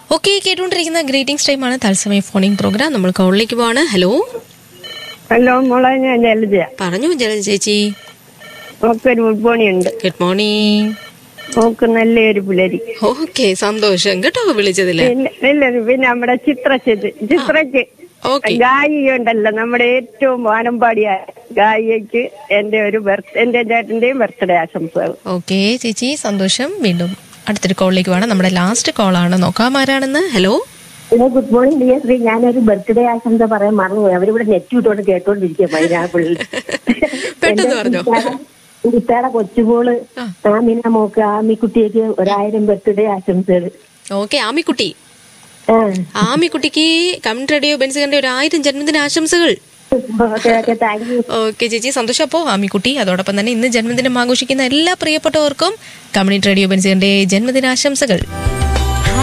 Okay കേട്ടുകൊണ്ടിരിക്കുന്ന greetings ടൈമാണ് തത്സമയ ഫോണിംഗ് പ്രോഗ്രാം നമ്മൾ കോളിലേക്ക് പോവാണ് ഹലോ ഹലോ മോളെ ഞാൻ ജലജ പറഞ്ഞു ജലജ ചേച്ചി മോക്ക് ഒരു ഉൾപണിയുണ്ട് ഗുഡ് മോർണിംഗ് മോക്ക് നല്ലൊരു പുലരി ഓക്കെ സന്തോഷം കേട്ടോ വിളിച്ചതില് പിന്നെ ഇല്ല പിന്നെ നമ്മുടെ ചിത്ര ചിത്രയ്ക്ക് ഓക്കെ ഗായിക ഉണ്ടല്ലോ നമ്മുടെ ഏറ്റവും വാനമ്പാടിയായ ഗായികയ്ക്ക് എന്റെ ഒരു ബർത്ത് എന്റെ ചേട്ടന്റെയും ബർത്ത്ഡേ ആശംസകൾ ഓക്കെ ചേച്ചി സന്തോഷം വീണ്ടും അടുത്തൊരു കോളിലേക്ക് വേണം നമ്മുടെ ലാസ്റ്റ് കോളാണ് നോക്കാം ആരാണെന്ന് hello hello good morning dear Sree ഞാനൊരു ബർത്ത്ഡേ ആശംസ പറയാൻ മറന്നുപോയി അവരിവിടെ നെറ്റ് വിട്ടോണ്ട് കേട്ടോണ്ടിരിക്കുക പൈനാപ്പിളിൽ പെട്ടെന്ന് പറഞ്ഞോ. ഇത്താടെ കൊച്ചുമോള് ആമിന മോക്ക് ആമിക്കുട്ടിയേക്ക് ഒരായിരം ബർത്ത്ഡേ ആശംസകൾ ഓക്കെ ആമിക്കുട്ടി ആ ആമിക്കുട്ടിക്ക് കമന്റ് റേഡിയോ ബെൻസിന്റെ ഒരു ആയിരം ജന്മദിന ആശംസകൾ okay okay thank you okay ചേച്ചി സന്തോഷം അപ്പോ ആമിക്കുട്ടി അതോടൊപ്പം തന്നെ ഇന്ന് ജന്മദിനം ആഘോഷിക്കുന്ന എല്ലാ പ്രിയപ്പെട്ടവർക്കും കമ്മ്യൂണിറ്റി റേഡിയോ ബെൻസിന്റെ ജന്മദിനാശംസകൾ